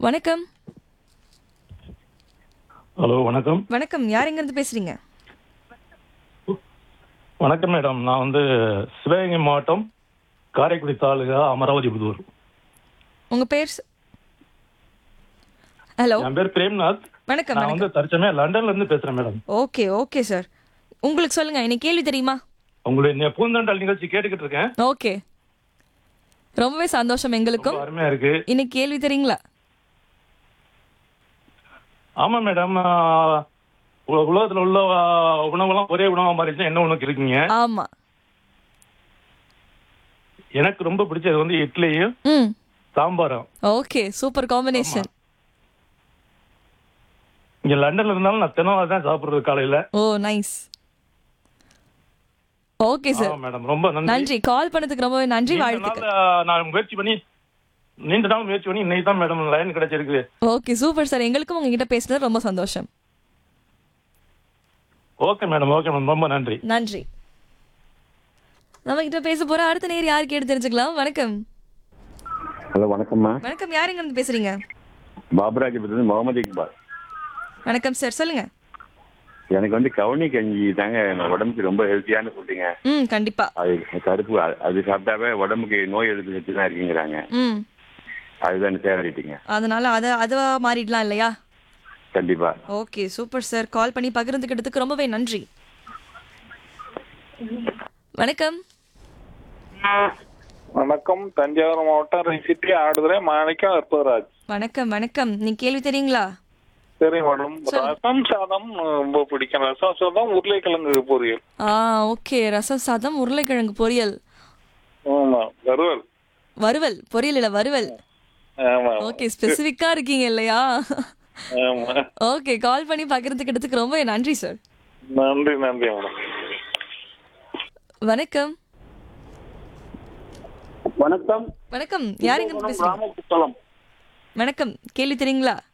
வணக்கம் ஹலோ வணக்கம் வணக்கம் யார் எங்கேருந்து பேசுறீங்க வணக்கம் மேடம் நான் வந்து சிவகங்கை மாவட்டம் காரைக்குடி தாலுகா அமராவதி புதூர் உங்க பேர் ஹலோ என் பேர் பிரேம்நாத் வணக்கம் நான் வணக்கம் வந்து தற்சமயம் லண்டன்ல இருந்து பேசுறேன் மேடம் ஓகே ஓகே சார் உங்களுக்கு சொல்லுங்க எனக்கு கேள்வி தெரியுமா உங்களுடைய பூந்தண்டல் நிகழ்ச்சி கேட்டுக்கிட்டு இருக்கேன் ஓகே ரொம்பவே சந்தோஷம் எங்களுக்கும் ரொம்ப அருமையா இருக்கு இன்னைக்கு கேள்வி தெரியுங்களா ஆமா மேடம் ஆஹ், உல- உலகத்துல உள்ள ஆஹ், உணவெல்லாம் ஒரே உணவா மாறிடுச்சு என்ன உணவுக்கு இருக்கீங்க ஆமா எனக்கு ரொம்ப பிடிச்சது வந்து இட்லியும் ம் சாம்பாரும் ஓகே சூப்பர் காம்பினேஷன் இங்க லண்டன்ல இருந்தாலும் நான் தினம் அதான் சாப்பிடுறது காலையில ஓ நைஸ் ஓகே சார் ஆமா மேடம் ரொம்ப நன்றி நன்றி கால் பண்ணதுக்கு ரொம்பவே நன்றி நீண்ட வாழ்த்துக்கள் நாள், ஆஹ், நான் முயற்சி பண்ணி நீண்ட நாள் முயற்சி பண்ணி இன்னைக்கு தான் மேடம் லைன் கிடைச்சிருக்கு ஓகே சூப்பர் சார் எங்களுக்கும் உங்ககிட்ட பேசுனது ரொம்ப சந்தோஷம் ஓகே மேடம் ஓகே மேடம் ரொம்ப நன்றி நன்றி நம்ம கிட்ட பேச போற அடுத்த நேர் யார் கேட்டு தெரிஞ்சுக்கலாம் வணக்கம் ஹலோ வணக்கம்மா வணக்கம் யார் எங்க இருந்து பேசுறீங்க பாபராஜபுரத்து முகமது இக்பால் வணக்கம் சார் சொல்லுங்க எனக்கு வந்து கவுனி கஞ்சி தாங்க என் உடம்புக்கு ரொம்ப ஹெல்த்தியான ஃபுட்டுங்க ம் கண்டிப்பா அது கருப்பு அது- அது சாப்பிட்டாவே உடம்புக்கு நோய் எதிர்ப்பு சக்தி தான் இருக்குங்கிறாங்க ம் அதுதான் தேவைட்டிங்க அதனால அத அதுவா மாறிடலாம் இல்லையா கண்டிப்பா ஓகே சூப்பர் சார் கால் பண்ணி பகிர்ந்துக்கிட்டதுக்கு ரொம்பவே நன்றி வணக்கம் வணக்கம் தஞ்சாவூர் மாவட்டம் ரெசிட்டி ஆடுதுறை மாணிக்கம் அற்புதராஜ் வணக்கம் வணக்கம் நீ கேள்வி தெரியுங்களா சரி மேடம் ரசம் சாதம் ரொம்ப பிடிக்கும் ரசம் சாதம் உருளைக்கிழங்கு பொரியல் ஆ ஓகே ரசம் சாதம் உருளைக்கிழங்கு பொரியல் ஆமா வறுவல் வறுவல் பொரியல் இல்ல வறுவல் ஆமா ஓகே ஸ்பெசிஃபிக்கா இருக்கீங்க இல்லையா ஆமா ஓகே கால் பண்ணி பகிர்ந்துக்கிட்டதுக்கு ரொம்பவே நன்றி சார் நன்றி நன்றி மேடம் வணக்கம் வணக்கம் வணக்கம் யார் எங்க இருந்து பேசுறீங்க ராமபுத்தளம் வணக்கம் கேள்வி தெரியுங்களா